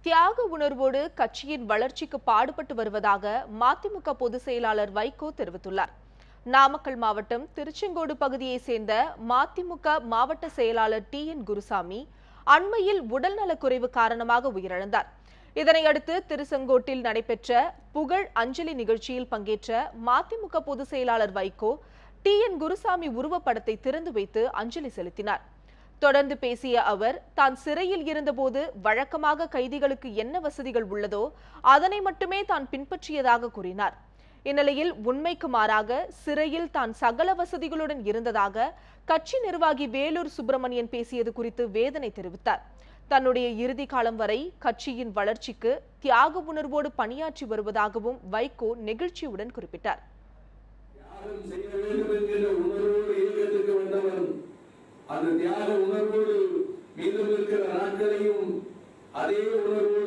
தியாக உணர்வோடு கட்சியின் வளர்ச்சிக்கு பாடுபட்டு வருவதாக மதிமுக பொதுச் செயலாளர் வைகோ தெரிவித்துள்ளார் நாமக்கல் மாவட்டம் திருச்செங்கோடு பகுதியைச் சேர்ந்த மதிமுக மாவட்ட செயலாளர் டி என் குருசாமி அண்மையில் உடல்நலக்குறைவு காரணமாக உயிரிழந்தார் இதனையடுத்து திருச்செங்கோட்டில் நடைபெற்ற புகழ் அஞ்சலி நிகழ்ச்சியில் பங்கேற்ற மதிமுக பொதுச் செயலாளர் வைகோ டி என் குருசாமி உருவப்படத்தை திறந்து வைத்து அஞ்சலி செலுத்தினார் தொடர்ந்து பேசிய அவர் தான் சிறையில் இருந்தபோது வழக்கமாக கைதிகளுக்கு என்ன வசதிகள் உள்ளதோ அதனை மட்டுமே தான் பின்பற்றியதாக கூறினார் இந்நிலையில் உண்மைக்கு மாறாக சிறையில் தான் சகல வசதிகளுடன் இருந்ததாக கட்சி நிர்வாகி வேலூர் சுப்பிரமணியன் பேசியது குறித்து வேதனை தெரிவித்தார் தன்னுடைய இறுதி காலம் வரை கட்சியின் வளர்ச்சிக்கு தியாக உணர்வோடு பணியாற்றி வருவதாகவும் வைகோ நெகிழ்ச்சியுடன் குறிப்பிட்டார் தியாகம் செய்ய வேண்டும் என்கின்ற உணர்வோடு இயக்கத்துக்கு வந்தவன் அந்த தியாக உணர்வோடு மீதம் இருக்கிற நாட்களையும் அதே உணர்வோடு